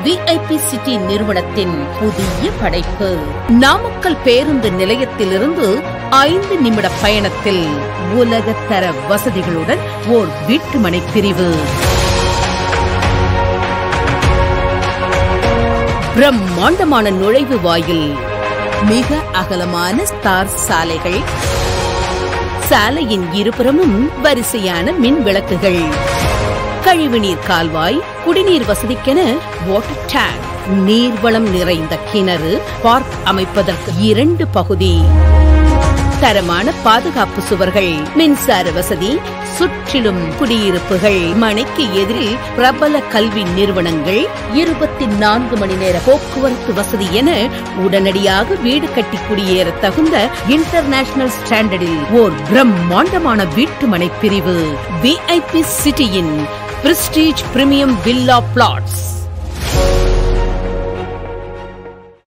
VIP city நிறுவனத்தின் புதிய படைப்பு நாமக்கல் பேருந்து நிலையத்திலிருந்து ஐந்து நிமிட பயணத்தில் உலகத்தர வசதிகளுடன் ஓர் வீட்டுமனை பிரிவு பிரம்மாண்டமான நுழைவு வாயில் மிக அகலமான ஸ்டார் சாலைகள் சாலையின் இருபுறமும் வரிசையான மின் விளக்குகள் கழிவுநீர் கால்வாய் குடிநீர் வசதிக்கென வாட்டர் டேங்க் நீர்வளம் நிறைந்த கிணறு பார்க் அமைப்பதற்கு இரண்டு பகுதி தரமான பாதுகாப்பு சுவர்கள் மின்சார வசதி சுற்றிலும் குடியிருப்புகள் மனைக்கு எதிரில் பிரபல கல்வி நிறுவனங்கள் இருபத்தி நான்கு மணி நேர போக்குவரத்து வசதி என உடனடியாக வீடு கட்டி குடியேற தகுந்த இன்டர்நேஷனல் ஸ்டாண்டர்டில் ஓர் பிரம்மாண்டமான வீட்டுமனை பிரிவு விஐபி சிட்டியின் பிரஸ்டீஜ் பிரீமியம் வில்லா பிளாட்ஸ்